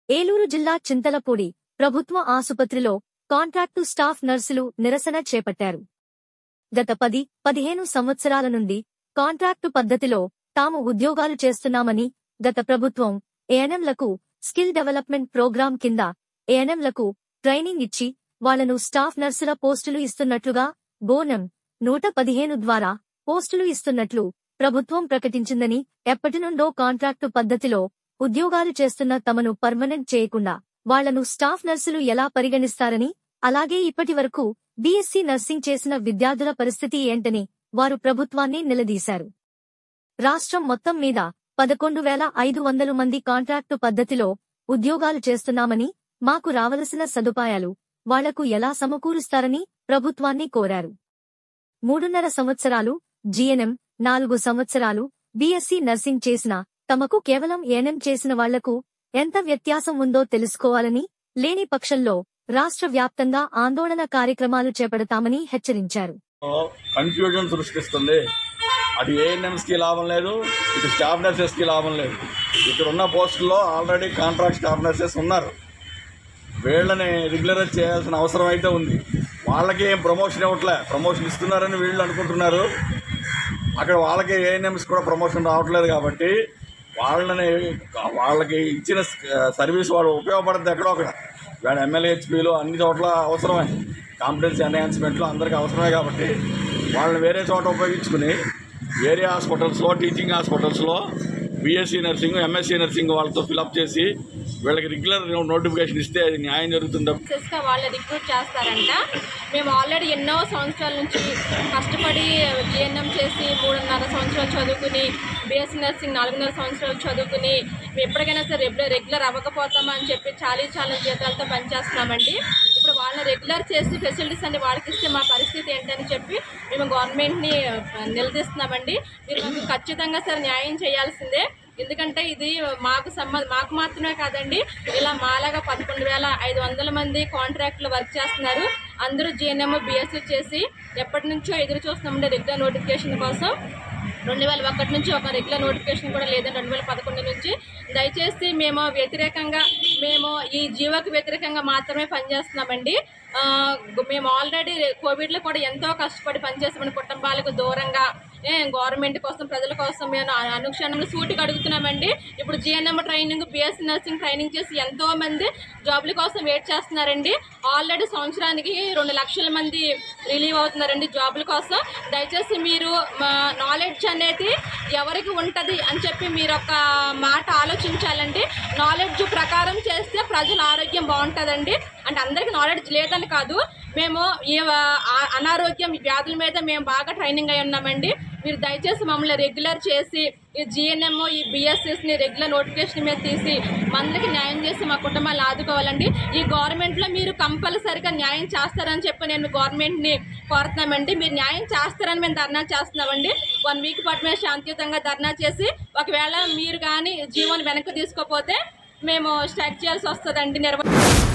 ఏలూరు జిల్లా చింతలపూడి ప్రభుత్వ ఆసుపత్రిలో కాంట్రాక్టు స్టాఫ్ నర్సులు నిరసన చేపట్టారు గత పది పదిహేను సంవత్సరాల నుండి కాంట్రాక్టు పద్ధతిలో తాము ఉద్యోగాలు చేస్తున్నామని గత ప్రభుత్వం ఏఎన్ఎంలకు స్కిల్ డెవలప్మెంట్ ప్రోగ్రాం కింద ఏఎన్ఎంలకు ట్రైనింగ్ ఇచ్చి వాళ్లను స్టాఫ్ నర్సుల పోస్టులు ఇస్తున్నట్లుగా బోనం నూట పదిహేను ద్వారా పోస్టులు ఇస్తున్నట్లు ప్రభుత్వం ప్రకటించిందని ఎప్పటినుండో కాంట్రాక్టు పద్ధతిలో ఉద్యోగాలు చేస్తున్న తమను పర్మనెంట్ చేయకుండా వాళ్లను స్టాఫ్ నర్సులు ఎలా పరిగణిస్తారని అలాగే ఇప్పటి వరకు బీఎస్సీ నర్సింగ్ చేసిన విద్యార్థుల పరిస్థితి ఏంటని వారు ప్రభుత్వాన్ని నిలదీశారు రాష్ట్రం మొత్తం మీద పదకొండు వేల ఐదు వందల మంది కాంట్రాక్టు పద్ధతిలో ఉద్యోగాలు చేస్తున్నామని మాకు రావలసిన సదుపాయాలు వాళ్లకు ఎలా సమకూరుస్తారని ప్రభుత్వాన్ని కోరారు మూడున్నర సంవత్సరాలు జీఎన్ఎం నాలుగు సంవత్సరాలు బీఎస్సీ నర్సింగ్ చేసిన తమకు కేవలం ఏఎన్ఎం చేసిన వాళ్లకు ఎంత వ్యత్యాసం ఉందో తెలుసుకోవాలని లేని పక్షంలో రాష్ట్ర వ్యాప్తంగా ఆందోళన కార్యక్రమాలు చేపడతామని హెచ్చరించారు కన్ఫ్యూజన్ సృష్టిస్తుంది అటు ఏఎన్ఎంస్కి లాభం లేదు ఇటు స్టాఫ్ నర్సెస్కి లాభం లేదు ఇక్కడ ఉన్న పోస్టుల్లో ఆల్రెడీ కాంట్రాక్ట్ స్టాఫ్ నర్సెస్ ఉన్నారు వీళ్ళని రెగ్యులరైజ్ చేయాల్సిన అవసరం అయితే ఉంది వాళ్ళకి ఏం ప్రమోషన్ ఇవ్వట్లే ప్రమోషన్ ఇస్తున్నారని వీళ్ళు అనుకుంటున్నారు అక్కడ వాళ్ళకి ఏఎన్ఎంస్ కూడా ప్రమోషన్ రావట్లేదు కాబట్టి వాళ్ళని వాళ్ళకి ఇచ్చిన సర్వీస్ వాళ్ళు ఉపయోగపడుతుంది ఎక్కడో అక్కడ వాళ్ళ ఎమ్మెల్యేహెచ్పీలు అన్ని చోట్ల అవసరమే కాంపిటెన్సీ ఎన్హాన్స్మెంట్లు అందరికీ అవసరమే కాబట్టి వాళ్ళని వేరే చోట ఉపయోగించుకుని వేరే హాస్పిటల్స్లో టీచింగ్ హాస్పిటల్స్లో బీఎస్సీ నర్సింగ్ ఎంఎస్సీ నర్సింగ్ వాళ్ళతో ఫిలప్ చేసి వీళ్ళకి రెగ్యులర్ నోటిఫికేషన్ ఇస్తే అది న్యాయం జరుగుతుంది గా వాళ్ళు రిక్రూట్ చేస్తారంట మేము ఆల్రెడీ ఎన్నో సంవత్సరాల నుంచి కష్టపడి జిఎన్ఎం చేసి మూడున్నర సంవత్సరాలు చదువుకుని బీఎస్సీ నర్సింగ్ నాలుగున్నర సంవత్సరాలు చదువుకుని మేము ఎప్పటికైనా సరే రెగ్యులర్ రెగ్యులర్ అవ్వకపోతామా అని చెప్పి చాలా చాలా జీతాలతో పనిచేస్తున్నామండి ఇప్పుడు వాళ్ళని రెగ్యులర్ చేసి ఫెసిలిటీస్ అన్ని వాళ్ళకి ఇస్తే మా పరిస్థితి ఏంటని చెప్పి మేము గవర్నమెంట్ని నిలదీస్తున్నామండి మీరు మాకు ఖచ్చితంగా సరే న్యాయం చేయాల్సిందే ఎందుకంటే ఇది మాకు సంబంధ మాకు మాత్రమే కాదండి ఇలా మాలాగా పదకొండు వేల ఐదు వందల మంది కాంట్రాక్ట్లో వర్క్ చేస్తున్నారు అందరూ జిఎన్ఎం బిఎస్సీ చేసి ఎప్పటి నుంచో ఎదురు చూస్తున్నామండి రెగ్యులర్ నోటిఫికేషన్ కోసం రెండు వేల ఒకటి నుంచి ఒక రెగ్యులర్ నోటిఫికేషన్ కూడా లేదండి రెండు వేల పదకొండు నుంచి దయచేసి మేము వ్యతిరేకంగా మేము ఈ జీవోకి వ్యతిరేకంగా మాత్రమే పనిచేస్తున్నామండి ఆ, మేము ఆల్రెడీ కోవిడ్లో కూడా ఎంతో కష్టపడి పనిచేస్తామని కుటుంబాలకు దూరంగా ఏ, గవర్నమెంట్ కోసం ప్రజల కోసం మేము అను- అనుక్షణంలో సూటికి అడుగుతున్నామండి ఇప్పుడు GNM training BSc nursing training చేసి ఎంతో మంది జాబ్ల కోసం వెయిట్ చేస్తున్నారండి ఆల్రెడీ సంవత్సరానికి రెండు లక్షల మంది రిలీవ్ అవుతున్నారండి జాబ్ల కోసం దయచేసి మీరు మా నాలెడ్జ్ అనేది ఎవరికి ఉంటుంది అని చెప్పి మీరు ఒక మాట ఆలోచించాలండి నాలెడ్జ్ ప్రకారం చేస్తే ప్రజల ఆరోగ్యం బాగుంటుందండి అంటే అందరికీ నాలెడ్జ్ లేదని కాదు మేము ఈ ఆ- అనారోగ్యం ఈ వ్యాధుల మీద మేము బాగా ట్రైనింగ్ అయి ఉన్నామండి మీరు దయచేసి మమ్మల్ని రెగ్యులర్ చేసి ఈ జిఎన్ఎం ఈ బిఎస్ఎస్ని రెగ్యులర్ నోటిఫికేషన్ మీద తీసి మందికి న్యాయం చేసి మా కుటుంబాలు ఆదుకోవాలండి ఈ గవర్నమెంట్లో మీరు కంపల్సరిగా న్యాయం చేస్తారని చెప్పి నేను గవర్నమెంట్ని కోరుతున్నామండి మీరు న్యాయం చేస్తారని మేము ధర్నా చేస్తున్నామండి వన్ వీక్ పాటు మేము శాంతియుతంగా ధర్నా చేసి ఒకవేళ మీరు కానీ జీవోని వెనక్కి తీసుకోకపోతే మేము స్ట్రైక్ చేయాల్సి వస్తుందండి నిర్వ